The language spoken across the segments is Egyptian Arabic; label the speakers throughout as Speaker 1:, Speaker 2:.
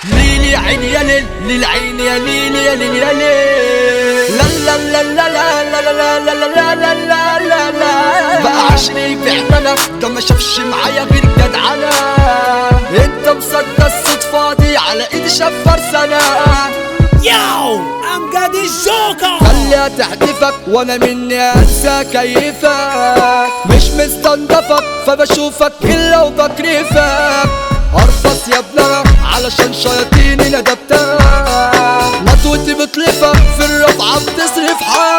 Speaker 1: ليل يا عين يا ليل للعين يا ليل يا ليل يا ليل لا لا لا لا لا لا لا لا لا لا لا لا لا بقى عشري في عمنا ده ما شافش معايا غير جدعنة انت مصدق الصدفة دي على ايدي شفر سنة
Speaker 2: ياو امجد الجوكر
Speaker 1: خليها تحدفك وانا مني انسى كيفك مش مستنضفك فبشوفك الا وبكرفك ارفص يا ابنها علشان شياطيني ندبتها مطوتي بتلفك في الرفعة بتصرف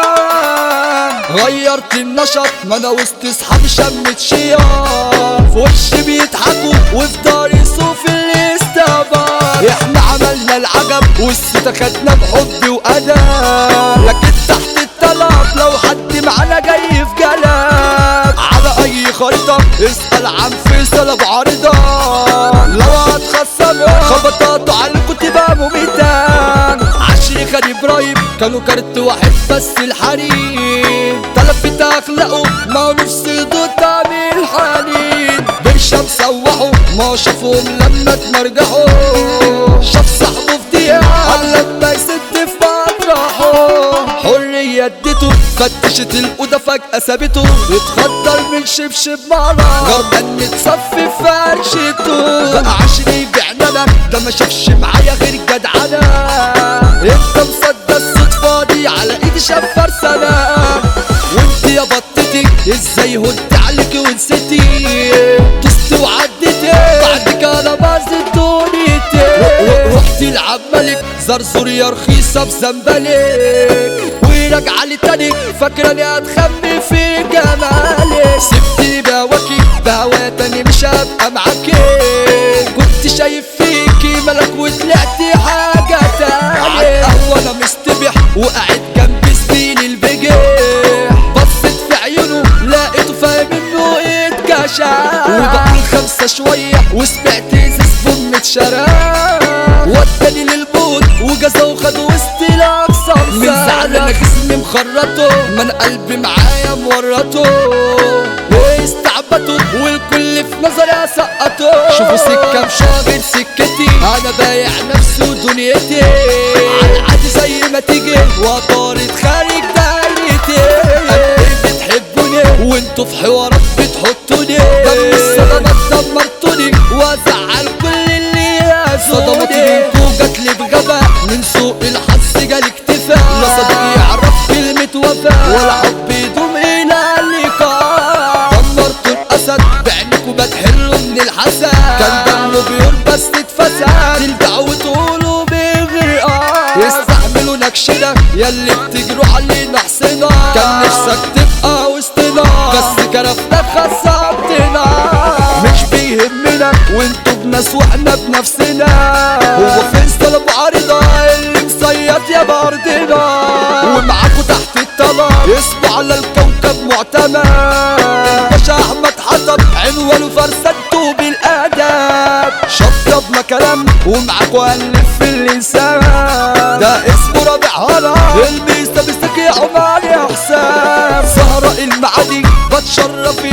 Speaker 1: حال غيرت النشط ما انا وسط اصحابي شمت شيار في وشي بيضحكوا وفي داري صوف اللي استبار احنا عملنا العجب والست خدنا بحب وادب لكن تحت الطلب لو حد معانا جاي في جلب على اي خريطة اسأل عن فيصل ابو عريضة لو هتخسروا خبطاتوا على الكتبة مميتان عشري خد ابراهيم كانوا كارت واحد بس الحريم تلفت اخلاقه ما نفسي ضد تعميل حنين برشا مسوحوا ما شافوهم لما تمرجحوا شاف صاحبه في دقيقة قال لما يسد في مطرحه حرية اديته فتشت الأوضة فجأة سابته يتخدر من شبشب مرة غربان متصفي في فرشته بقى عشري بعنانة ده ما شافش معايا غير جدعنة انت مصدق الصدفة دي على ايدي شفر سنة وانت يا بطتي ازاي هنت عليكي ونسيتي دوست وعديتي بعدك انا باظت دنيتي رحتي لعمالك زرزور يا رخيصة بزنبلك وراجعة لي تاني فاكراني هتخبي في جمالك سبتني بهواكي بهوايا تاني مش هبقى معاكي كنت شايف فيكي ملك وطلعتي حاجة تانية عالقهوة انا مستبح وقاعد جنب زميلي البجح بصيت في عيونه لقيته فاهم انه اتكشف وبقى خمسة شوية وسمعت ازاز بوم اتشرب وداني للبوت وجازه وخد وسط الاقصى من زعل انا جسمي مخرطه من قلبي معايا مورطه واستعبطه والكل في نظري اسقطه شوفوا سكة مشاغل سكتي انا بايع نفسي ودنيتي على العادي زي ما تيجي وطارت خارج دايرتي بتحبوني وانتوا في حوارات بتحطوني دم الصدمات دمرتوني وازعل كل اللي يأذوني صدمتي منكوا جاتلي بغباء من سوء الحظ جالي اكتفاء لا صديق يعرف كلمة وفاء ولا حب يدوم إلى اللقاء دمرتوا الأسد بعينكوا بتحلوا من الحسد كان دمه بيور بس اتفسد ترجعوا وتقولوا بغرقان يستعملوا نكشنا ياللي بتجروا علينا حسنا كان نفسك تبقى وسطنا بس كرفتك خسرتنا مش بيهمنا وانتوا بناس واحنا بنفسنا هو فين طلب عريضة اللي مصيد يا بردنا ومعاكوا تحت الطلب اسمه على الكوكب معتمد باشا احمد حطب عنوانه فرسدته بالادب شطب ما كلام ومعاكوا الف في اللسان ده اسمه رابع هلا الميسة بيستكي عمر يا حسام سهرة المعادي بتشرف